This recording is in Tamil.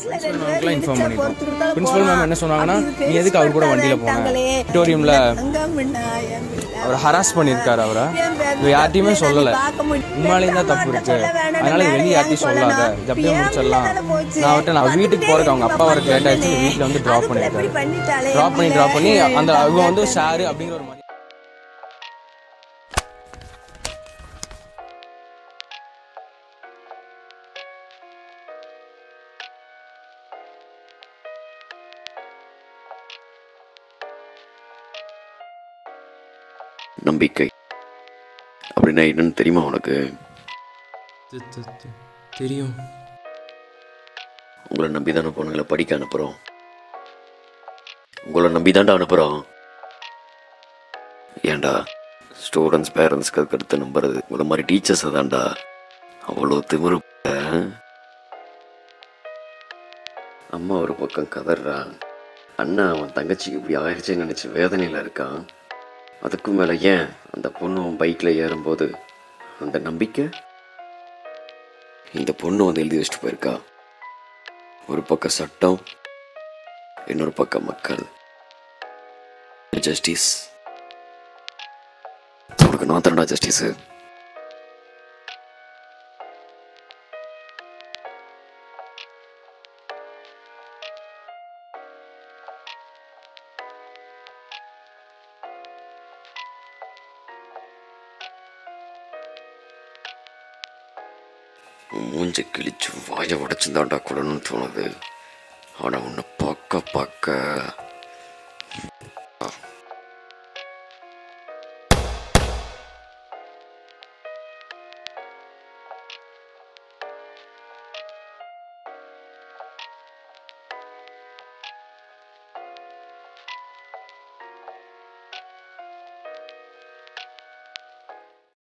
மேம்க்குலாம் இன்ஃபார்ம் பண்ணிட்டோம் பிரின்சிபல் மேம் என்ன சொன்னாங்கன்னா நீ எதுக்கு அவர் கூட வண்டியில் போன ஆடிட்டோரியமில் அவர் ஹராஸ் பண்ணியிருக்காரு அவரை இது யார்ட்டையுமே சொல்லலை உண்மையிலேயும் தான் தப்பு இருக்கு அதனால இது வெளியே யார்ட்டையும் சொல்லாத இது அப்படியே முடிச்சிடலாம் நான் அவர்கிட்ட நான் வீட்டுக்கு போறதுக்கு அவங்க அப்பா வர லேட் ஆயிடுச்சு வீட்டில் வந்து ட்ராப் பண்ணியிருக்காரு ட்ராப் பண்ணி ட்ராப் பண்ணி அந்த அவங்க வந்து ஷேரு அப்படிங்கிற ஒரு மாதிரி நம்பிக்கை அப்படின்னா என்னன்னு தெரியுமா உனக்கு தெரியும் உங்களை நம்பி தானே பொண்ணுங்களை படிக்க அனுப்புகிறோம் உங்களை நம்பி தான்டா அனுப்புகிறோம் ஏன்டா ஸ்டூடெண்ட்ஸ் பேரண்ட்ஸ்க்கு அதுக்கடுத்து நம்புறது உங்களை மாதிரி டீச்சர்ஸை தான்டா அவ்வளோ திமிரு ஆ? அம்மா ஒரு பக்கம் கதறான் அண்ணா அவன் தங்கச்சிக்கு இப்படி ஆயிடுச்சுன்னு நினச்சி வேதனையில் இருக்கான் அதுக்கும் மேலே ஏன் அந்த பொண்ணு அவன் பைக்கில் ஏறும்போது அந்த நம்பிக்கை இந்த பொண்ணு வந்து எழுதி வச்சுட்டு போயிருக்கா ஒரு பக்கம் சட்டம் இன்னொரு பக்கம் மக்கள் ஜஸ்டிஸ் உனக்கு நான் தரண்டா ஜஸ்டிஸ் மூஞ்ச கிழிச்சு வாயை உடச்சுந்தாண்டா கூடணும்னு தோணுது ஆனால் உன்னை பார்க்க பார்க்க